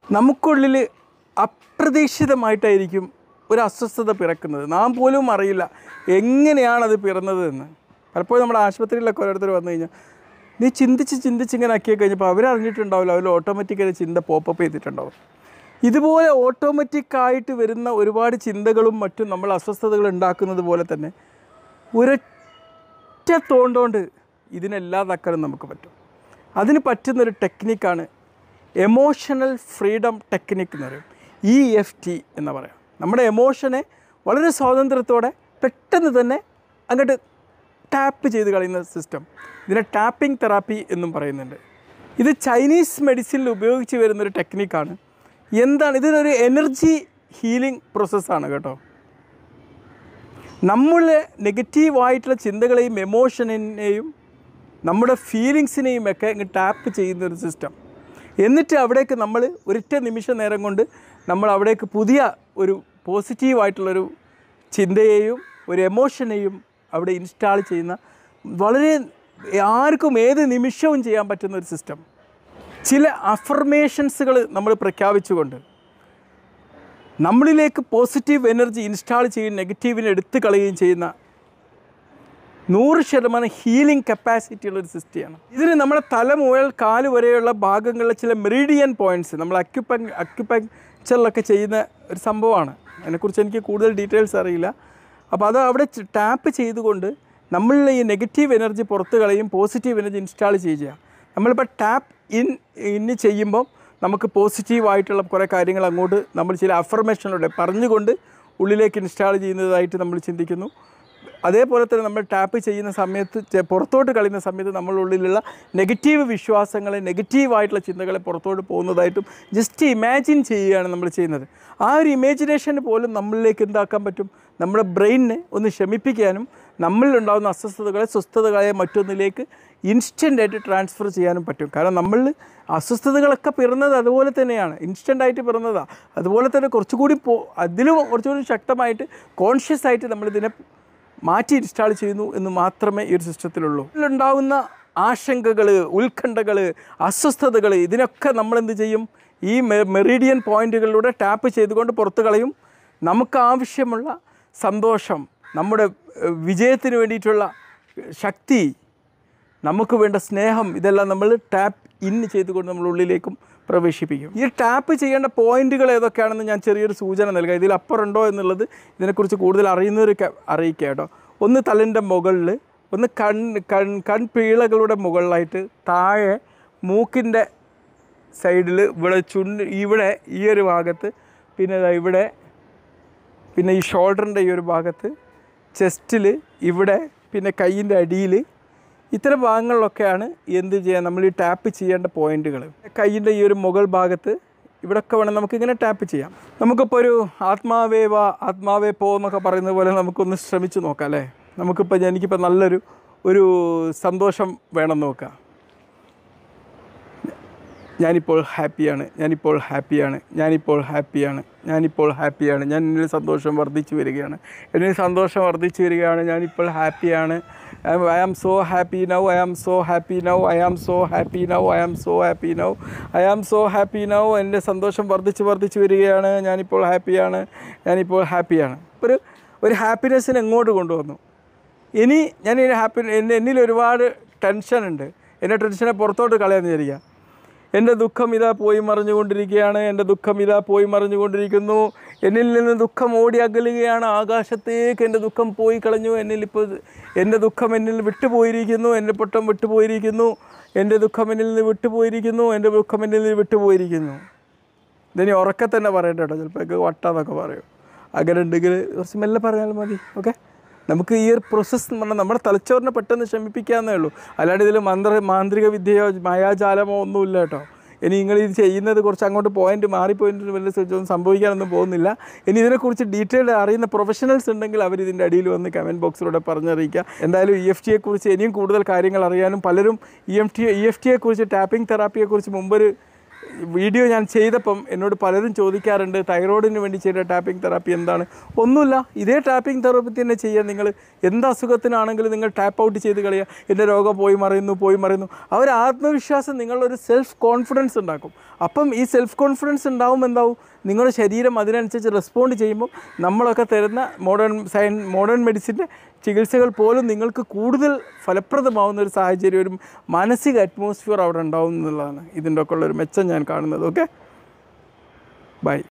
നമുക്കുള്ളിൽ അപ്രതീക്ഷിതമായിട്ടായിരിക്കും ഒരു അസ്വസ്ഥത പിറക്കുന്നത് നാം പോലും അറിയില്ല എങ്ങനെയാണത് പിറന്നത് എന്ന് പലപ്പോഴും നമ്മുടെ ആശുപത്രിയിലൊക്കെ ഓരോരുത്തർ വന്നു കഴിഞ്ഞാൽ നീ ചിന്തിച്ച് ചിന്തിച്ച് ഇങ്ങനെ ആക്കി കഴിഞ്ഞപ്പോൾ അവരറിഞ്ഞിട്ടുണ്ടാവില്ല അവർ ഓട്ടോമാറ്റിക്കലി ചിന്ത പോപ്പപ്പ് ചെയ്തിട്ടുണ്ടാവും ഇതുപോലെ ഓട്ടോമാറ്റിക്കായിട്ട് വരുന്ന ഒരുപാട് ചിന്തകളും മറ്റും നമ്മൾ അസ്വസ്ഥതകൾ ഉണ്ടാക്കുന്നത് പോലെ തന്നെ ഒരൊറ്റ തോണ്ടുകൊണ്ട് ഇതിനെല്ലാതാക്കാനും നമുക്ക് പറ്റും അതിന് പറ്റുന്നൊരു ടെക്നിക്കാണ് എമോഷണൽ ഫ്രീഡം ടെക്നിക്ക് എന്ന് പറയും ഇ എഫ് ടി എന്ന് പറയാം നമ്മുടെ എമോഷനെ വളരെ സ്വാതന്ത്ര്യത്തോടെ പെട്ടെന്ന് തന്നെ അങ്ങോട്ട് ടാപ്പ് ചെയ്ത് കളയുന്ന സിസ്റ്റം ഇതിനെ ടാപ്പിംഗ് തെറാപ്പി എന്നും പറയുന്നുണ്ട് ഇത് ചൈനീസ് മെഡിസിനിൽ ഉപയോഗിച്ച് വരുന്നൊരു ടെക്നിക്കാണ് എന്താണ് ഇതിനൊരു എനർജി ഹീലിംഗ് പ്രോസസ്സാണ് കേട്ടോ നമ്മളെ നെഗറ്റീവായിട്ടുള്ള ചിന്തകളെയും എമോഷനെയും നമ്മുടെ ഫീലിങ്സിനെയും ഒക്കെ ഇങ്ങ് ടാപ്പ് ചെയ്യുന്ന ഒരു സിസ്റ്റം എന്നിട്ട് അവിടേക്ക് നമ്മൾ ഒരൊറ്റ നിമിഷ നേരം കൊണ്ട് നമ്മൾ അവിടേക്ക് പുതിയ ഒരു പോസിറ്റീവായിട്ടുള്ളൊരു ചിന്തയെയും ഒരു എമോഷനെയും അവിടെ ഇൻസ്റ്റാൾ ചെയ്യുന്ന വളരെ ആർക്കും ഏത് നിമിഷവും ചെയ്യാൻ പറ്റുന്ന ഒരു സിസ്റ്റം ചില അഫർമേഷൻസുകൾ നമ്മൾ പ്രഖ്യാപിച്ചുകൊണ്ട് നമ്മളിലേക്ക് പോസിറ്റീവ് എനർജി ഇൻസ്റ്റാൾ ചെയ്യുകയും നെഗറ്റീവിനെ എടുത്തു കളയുകയും ചെയ്യുന്ന നൂറ് ശതമാനം ഹീലിംഗ് കപ്പാസിറ്റി ഉള്ള ഒരു സിസ്റ്റിയാണ് ഇതിന് നമ്മുടെ തല മുതൽ കാല് വരെയുള്ള ഭാഗങ്ങളിലെ ചില മെറീഡിയൻ പോയിൻറ്റ്സ് നമ്മൾ അക്യുപ അക്യുപങ്ചറിലൊക്കെ ചെയ്യുന്ന ഒരു സംഭവമാണ് അതിനെക്കുറിച്ച് എനിക്ക് കൂടുതൽ ഡീറ്റെയിൽസ് അറിയില്ല അപ്പോൾ അത് അവിടെ ടാപ്പ് ചെയ്തുകൊണ്ട് നമ്മളിലെ ഈ നെഗറ്റീവ് എനർജി പുറത്ത് കളയും പോസിറ്റീവ് എനർജി ഇൻസ്റ്റാൾ ചെയ്യുക നമ്മളിപ്പോൾ ടാപ്പ് ഇൻ ഇന്ന് ചെയ്യുമ്പോൾ നമുക്ക് പോസിറ്റീവായിട്ടുള്ള കുറേ കാര്യങ്ങൾ അങ്ങോട്ട് നമ്മൾ ചില അഫർമേഷനിലൂടെ പറഞ്ഞുകൊണ്ട് ഉള്ളിലേക്ക് ഇൻസ്റ്റാൾ ചെയ്യുന്നതായിട്ട് നമ്മൾ ചിന്തിക്കുന്നു അതേപോലെ തന്നെ നമ്മൾ ടാപ്പ് ചെയ്യുന്ന സമയത്ത് ചെ- പുറത്തോട്ട് കളയുന്ന സമയത്ത് നമ്മളുടെ ഉള്ളിലുള്ള നെഗറ്റീവ് വിശ്വാസങ്ങളെ നെഗറ്റീവായിട്ടുള്ള ചിന്തകളെ പുറത്തോട്ട് പോകുന്നതായിട്ടും ജസ്റ്റ് ഇമാജിൻ ചെയ്യുകയാണ് നമ്മൾ ചെയ്യുന്നത് ആ ഒരു ഇമാജിനേഷന് പോലും നമ്മളിലേക്ക് എന്താക്കാൻ പറ്റും നമ്മുടെ ബ്രെയിനിനെ ഒന്ന് ശമിപ്പിക്കാനും നമ്മളിലുണ്ടാകുന്ന അസ്വസ്ഥതകളെ സ്വസ്ഥതകളെ മറ്റൊന്നിലേക്ക് ഇൻസ്റ്റൻ്റായിട്ട് ട്രാൻസ്ഫർ ചെയ്യാനും പറ്റും കാരണം നമ്മൾ അസ്വസ്ഥതകളൊക്കെ പിറന്നത് അതുപോലെ തന്നെയാണ് ഇൻസ്റ്റൻ്റായിട്ട് പിറന്നതാണ് അതുപോലെ തന്നെ കുറച്ചുകൂടി പോ അതിലും കുറച്ചുകൂടി ശക്തമായിട്ട് കോൺഷ്യസ് ആയിട്ട് നമ്മളിതിനെ മാറ്റി ഇൻസ്റ്റാൾ ചെയ്യുന്നു എന്ന് മാത്രമേ ഈ ഒരു സിസ്റ്റത്തിലുള്ളൂ ഇതിലുണ്ടാവുന്ന ആശങ്കകൾ ഉത്കണ്ഠകൾ അസ്വസ്ഥതകൾ ഇതിനൊക്കെ നമ്മൾ എന്ത് ചെയ്യും ഈ മെ- മെറീഡിയൻ പോയിന്റുകളിലൂടെ ടാപ്പ് ചെയ്തുകൊണ്ട് പുറത്തു കളയും നമുക്ക് ആവശ്യമുള്ള സന്തോഷം നമ്മുടെ ഏഹ്, വിജയത്തിന് വേണ്ടിയിട്ടുള്ള ശക്തി നമുക്ക് വേണ്ട സ്നേഹം ഇതെല്ലാം നമ്മൾ ടാപ്പ് ഇൻ ചെയ്തുകൊണ്ട് നമ്മൾ ഉള്ളിലേക്കും പ്രവേശിപ്പിക്കും ഈ ടാപ്പ് ചെയ്യേണ്ട പോയിന്റുകൾ ഏതൊക്കെയാണെന്ന് ഞാൻ ചെറിയൊരു സൂചന നൽകാം ഇതിൽ അപ്പുറമുണ്ടോ എന്നുള്ളത് ഇതിനെക്കുറിച്ച് കൂടുതൽ അറിയുന്നവർക്ക് അറിയിക്കുക കേട്ടോ ഒന്ന് തലൻ്റെ മുകളിൽ ഒന്ന് കൺ കൺ കൺപീളകളുടെ മുകളിലായിട്ട് താഴെ മൂക്കിൻ്റെ സൈഡിൽ ഇവിടെ ചുണ്ട് ഇവിടെ ഈ ഒരു ഭാഗത്ത് പിന്നെ ദാ ഇവിടെ പിന്നെ ഈ ഷോൾഡറിൻ്റെ ഈ ഒരു ഭാഗത്ത് ചെസ്റ്റിൽ ഇവിടെ പിന്നെ കയ്യിൻ്റെ അടിയിൽ ഇത്തരം ഭാഗങ്ങളിലൊക്കെയാണ് എന്ത് ചെയ്യാൻ നമ്മൾ ഈ ടാപ്പ് ചെയ്യേണ്ട പോയിന്റുകൾ കയ്യിൻ്റെ ഈ ഒരു മുകൾ ഭാഗത്ത് ഇവിടെയൊക്കെ വേണം നമുക്കിങ്ങനെ ടാപ്പ് ചെയ്യാം നമുക്കിപ്പോൾ ഒരു ആത്മാവേ വാ ആത്മാവേ പോ എന്നൊക്കെ പറയുന്നത് പോലെ നമുക്കൊന്ന് ശ്രമിച്ച് നോക്കാം അല്ലേ നമുക്കിപ്പോൾ എനിക്കിപ്പോൾ നല്ലൊരു ഒരു സന്തോഷം വേണം നോക്കാം ഞാനിപ്പോൾ ഹാപ്പിയാണ് ഞാനിപ്പോൾ ഹാപ്പിയാണ് ഞാനിപ്പോൾ ഹാപ്പിയാണ് ഞാനിപ്പോൾ ഹാപ്പിയാണ് ഞാൻ എന്നിൽ സന്തോഷം വർദ്ധിച്ചു വരികയാണ് എന്നിൽ സന്തോഷം വർദ്ധിച്ചു വരികയാണ് ഞാനിപ്പോൾ ഹാപ്പിയാണ് I am so happy now I am so happy now I am so happy now I am so happy now I am so happy now എൻ്റെ സന്തോഷം വർദ്ധിച്ച് വർദ്ധിച്ചു വരികയാണ് ഞാനിപ്പോൾ ഹാപ്പിയാണ് ഞാനിപ്പോൾ ഹാപ്പിയാണ് ഒരു ഒരു ഹാപ്പിനെസ്സിനെ എങ്ങോട്ട് കൊണ്ടുവന്നു ഇനി ഞാൻ ഈ ഹാപ്പി എന്നെ എന്നിൽ ഒരുപാട് ടെൻഷനുണ്ട് എൻ്റെ ടെൻഷനെ പുറത്തോട്ട് കളയാന്ന് വിചാരിക്കുക എൻ്റെ ദുഃഖം ഇതാ പോയി മറിഞ്ഞുകൊണ്ടിരിക്കുകയാണ് എൻ്റെ ദുഃഖം ഇതാ പോയി മറിഞ്ഞുകൊണ്ടിരിക്കുന്നു എന്നിൽ നിന്ന് ദുഃഖം ഓടി അകലുകയാണ് ആകാശത്തേക്ക് എൻ്റെ ദുഃഖം പോയി കളഞ്ഞു എന്നിൽ ഇപ്പോൾ എൻ്റെ ദുഃഖം എന്നിൽ വിട്ടുപോയിരിക്കുന്നു എൻ്റെ പൊട്ടം വിട്ടുപോയിരിക്കുന്നു എൻ്റെ ദുഃഖം എന്നിൽ നിന്ന് വിട്ടുപോയിരിക്കുന്നു എൻ്റെ ദുഃഖം എന്നിൽ നിന്ന് വിട്ടുപോയിരിക്കുന്നു ഇതിനി ഉറക്കെ തന്നെ പറയണ്ട കേട്ടോ ചിലപ്പോൾ വട്ടാന്നൊക്കെ പറയും അങ്ങനെ ഉണ്ടെങ്കിൽ കുറച്ച് മെല്ലെ പറഞ്ഞാൽ മതി ഓക്കെ നമുക്ക് ഈ ഒരു പ്രോസസ്സ് എന്ന് പറഞ്ഞാൽ നമ്മുടെ തലച്ചോറിനെ പെട്ടെന്ന് ശമിപ്പിക്കാന്നേ ഉള്ളൂ അല്ലാണ്ട് ഇതിൽ മന്ത്ര മാന്ത്രിക വിദ്യയോ മായാജാലമോ ഒന്നുമില്ല കേട്ടോ ഇനി നിങ്ങൾ ഇത് ചെയ്യുന്നത് കുറച്ച് അങ്ങോട്ട് പോയിന്റ് മാറിപ്പോയിട്ട് വലിയ ഒന്നും സംഭവിക്കാനൊന്നും പോകുന്നില്ല ഇനി ഇതിനെക്കുറിച്ച് ഡീറ്റെയിൽഡ് അറിയുന്ന പ്രൊഫഷണൽസ് ഉണ്ടെങ്കിൽ അവർ ഇതിൻ്റെ അടിയിൽ വന്ന് കമൻറ്റ് ബോക്സിലൂടെ പറഞ്ഞറിയിക്കുക എന്തായാലും ഇ എഫ് ടിയെക്കുറിച്ച് ഇനിയും കൂടുതൽ കാര്യങ്ങൾ അറിയാനും പലരും E M T E F ടിയെക്കുറിച്ച് ടാപ്പിംഗ് തെറാപ്പിയെക്കുറിച്ച് മുമ്പൊരു വീഡിയോ ഞാൻ ചെയ്തപ്പം എന്നോട് പലരും ചോദിക്കാറുണ്ട് തൈറോയിഡിന് വേണ്ടി ചെയ്ത ടാപ്പിംഗ് തെറാപ്പി എന്താണ് ഒന്നുമില്ല ഇതേ ടാപ്പിംഗ് തെറാപ്പി തന്നെ ചെയ്യാൻ നിങ്ങൾ എന്ത് അസുഖത്തിനാണെങ്കിലും നിങ്ങൾ ടാപ്പ് ഔട്ട് ചെയ്ത് കളയുക എൻ്റെ രോഗം പോയി മറയുന്നു പോയി മറയുന്നു ആ ഒരു ആത്മവിശ്വാസം നിങ്ങളൊരു സെൽഫ് കോൺഫിഡൻസ് ഉണ്ടാക്കും അപ്പം ഈ സെൽഫ് കോൺഫിഡൻസ് ഉണ്ടാവും എന്താവും നിങ്ങളുടെ ശരീരം അതിനനുസരിച്ച് റെസ്പോണ്ട് ചെയ്യുമ്പോൾ നമ്മളൊക്കെ തരുന്ന മോഡേൺ സയൻ മോഡേൺ മെഡിസിൻ്റെ ചികിത്സകൾ പോലും നിങ്ങൾക്ക് കൂടുതൽ ഫലപ്രദമാവുന്ന ഒരു സാഹചര്യം ഒരു മാനസിക അറ്റ്മോസ്ഫിയർ അവിടെ ഉണ്ടാവും എന്നുള്ളതാണ് ഇതിൻ്റെ ഒക്കെ ഉള്ളൊരു മെച്ചം ഞാൻ കാണുന്നത് ഓക്കെ ബൈ